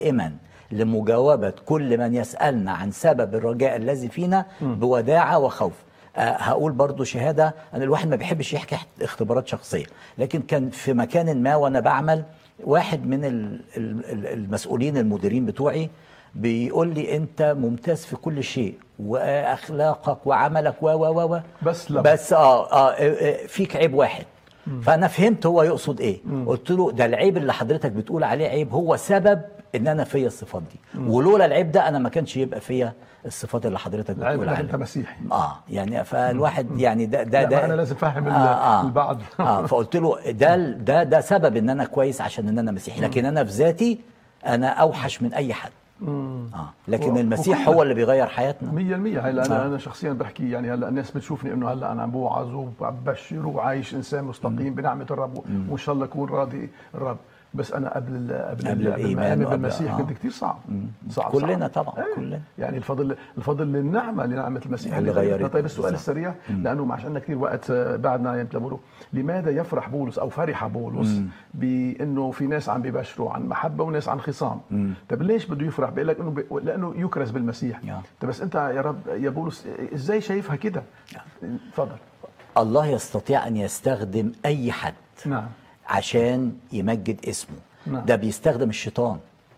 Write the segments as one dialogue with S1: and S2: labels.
S1: دائما لمجاوبة كل من يسألنا عن سبب الرجاء الذي فينا بوداعة وخوف أه هقول برضو شهادة أن الواحد ما بيحبش يحكي اختبارات شخصية لكن كان في مكان ما وأنا بعمل واحد من ال- ال- ال- المسؤولين المديرين بتوعي بيقول لي أنت ممتاز في كل شيء وأخلاقك وعملك و و و و
S2: بس لا.
S1: بس آه, آه, آه فيك عيب واحد فانا فهمت هو يقصد ايه قلت له ده العيب اللي حضرتك بتقول عليه عيب هو سبب ان انا فيا الصفات دي ولولا العيب ده انا ما كانش يبقى فيا الصفات اللي حضرتك
S2: العيب
S1: بتقول
S2: انك انت
S1: عليها
S2: مسيحي
S1: اه يعني فالواحد يعني ده ده
S2: لا،
S1: ده
S2: ما أنا لازم أفهم ال-
S1: آه آه
S2: البعض.
S1: اه فقلت له ده ده ده سبب ان انا كويس عشان ان انا مسيحي لكن انا في ذاتي انا اوحش من اي حد اه لكن
S2: و-
S1: المسيح
S2: وكلنا.
S1: هو اللي بيغير حياتنا
S2: 100% هلا انا
S1: آه.
S2: انا شخصيا بحكي يعني هلا الناس بتشوفني انه هلا انا بوعظ وببشر وعايش انسان مستقيم بنعمه الرب وان شاء الله اكون راضي الرب بس انا قبل ال قبل,
S1: قبل
S2: ال-
S1: الإيمان
S2: ما امن
S1: وقبل-
S2: بالمسيح
S1: آه.
S2: كنت كثير صعب صعب
S1: كلنا
S2: صعب.
S1: طبعا،
S2: إيه.
S1: كلنا.
S2: يعني الفضل الفضل للنعمه لنعمه المسيح
S1: اللي غيرتنا.
S2: طيب السؤال
S1: بالظبط.
S2: السريع لانه ما عشان كثير وقت آه، بعدنا يعني بتقولوا لماذا يفرح بولس او فرح بولس بانه في ناس عم بيبشروا عن محبه وناس عن خصام طيب ليش بده يفرح بيقول لك انه ب... لانه يكرز بالمسيح
S1: يا.
S2: طيب بس انت يا رب يا بولس ازاي شايفها كده تفضل
S1: الله يستطيع ان يستخدم اي حد
S2: نعم
S1: عشان يمجد اسمه
S2: نعم.
S1: ده بيستخدم الشيطان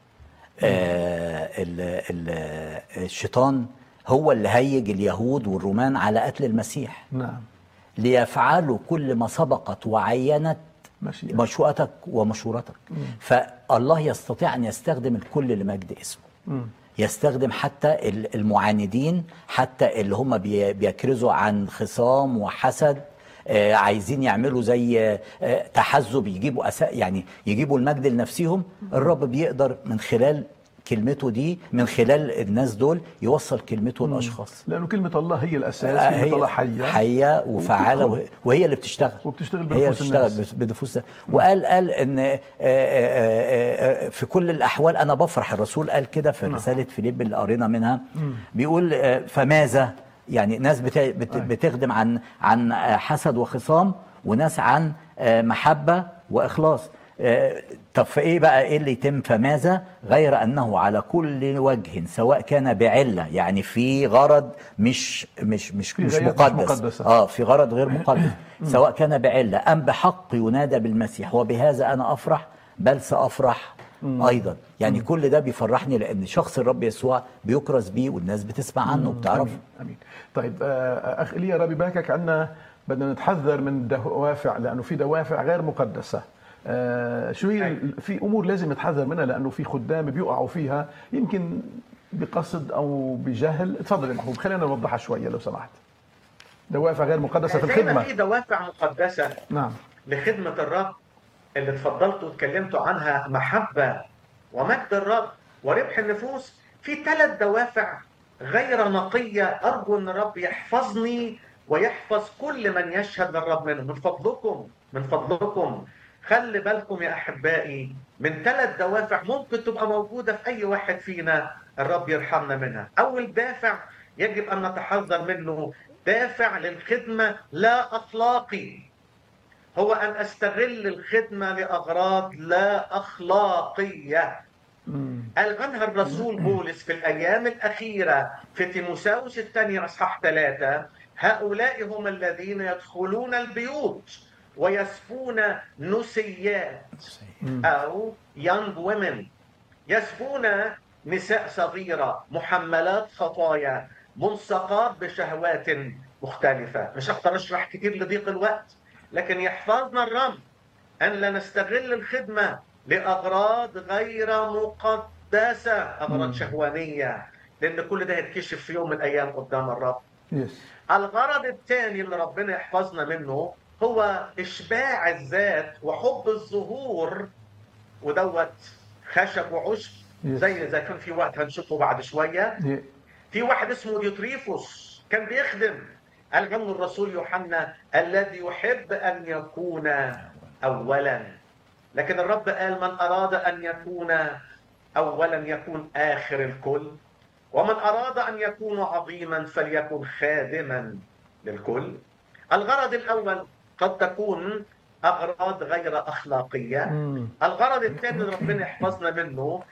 S1: آه ال ال الشيطان هو اللي هيج اليهود والرومان على قتل المسيح
S2: نعم
S1: ليفعلوا كل ما سبقت وعينت
S2: مشيئة.
S1: مشوءتك ومشورتك فالله يستطيع ان يستخدم الكل لمجد اسمه يستخدم حتى ال- المعاندين حتى اللي هم بي- بيكرزوا عن خصام وحسد آه، عايزين يعملوا زي آه، تحزب يجيبوا أسا يعني يجيبوا المجد لنفسهم الرب بيقدر من خلال كلمته دي من خلال الناس دول يوصل كلمته للاشخاص
S2: لانه كلمه الله هي الاساس
S1: آه،
S2: كلمه الله حيه
S1: حيه وفعاله وه- وهي اللي بتشتغل
S2: وبتشتغل
S1: هي
S2: بنفوس
S1: بتشتغل
S2: الناس.
S1: بس- بنفوس وقال قال ان آه، آه، آه، آه، في كل الاحوال انا بفرح الرسول قال كده في رساله فيليب اللي قرينا منها بيقول آه، فماذا يعني ناس بت- بت- بتخدم عن عن آه، حسد وخصام وناس عن آه، محبه واخلاص آه، طب فايه بقى ايه اللي يتم فماذا غير انه على كل وجه سواء كان بعله يعني في غرض مش مش مش
S2: في
S1: مش
S2: غايات مش
S1: مقدس
S2: مقدسة.
S1: اه في غرض غير مقدس سواء كان بعله ام بحق ينادى بالمسيح وبهذا انا افرح بل سافرح ايضا يعني كل ده بيفرحني لان شخص الرب يسوع بيكرز بيه والناس بتسمع عنه وبتعرفه
S2: امين امين طيب آه، اخ ايليا ربي باكك عنا بدنا نتحذر من دوافع لانه في دوافع غير مقدسه آه، شو هي ال- في امور لازم نتحذر منها لانه في خدام بيوقعوا فيها يمكن بقصد او بجهل تفضل يا محبوب خلينا نوضحها شويه لو سمحت دوافع غير مقدسه في
S3: زي ما
S2: الخدمه
S3: في دوافع مقدسة
S2: نعم
S3: لخدمة الرب اللي اتفضلتوا واتكلمتوا عنها محبة ومجد الرب وربح النفوس في ثلاث دوافع غير نقية أرجو أن الرب يحفظني ويحفظ كل من يشهد للرب منهم من فضلكم من فضلكم خلي بالكم يا أحبائي من ثلاث دوافع ممكن تبقى موجودة في أي واحد فينا الرب يرحمنا منها أول دافع يجب أن نتحذر منه دافع للخدمة لا أخلاقي هو أن أستغل الخدمة لأغراض لا أخلاقية قال عنها الرسول بولس في الأيام الأخيرة في تيموساوس الثاني أصحاح ثلاثة هؤلاء هم الذين يدخلون البيوت ويسفون نسيات أو young women يسفون نساء صغيرة محملات خطايا ملصقات بشهوات مختلفة مش هقدر أشرح كتير لضيق الوقت لكن يحفظنا الرب أن لا نستغل الخدمة لأغراض غير مقدسة أغراض شهوانية لأن كل ده هيتكشف في يوم من الأيام قدام الرب
S2: يس
S3: الغرض الثاني اللي ربنا يحفظنا منه هو إشباع الذات وحب الظهور ودوت خشب وعشب
S2: Yes.
S3: زي زي كان في وقت هنشوفه بعد شويه
S2: ي-
S3: في واحد اسمه ديوتريفوس كان بيخدم قال عنه الرسول يوحنا الذي يحب ان يكون اولا لكن الرب قال من اراد ان يكون اولا يكون اخر الكل ومن اراد ان يكون عظيما فليكن خادما للكل الغرض الاول قد تكون اغراض غير اخلاقيه
S2: مم.
S3: الغرض الثاني اللي ربنا يحفظنا منه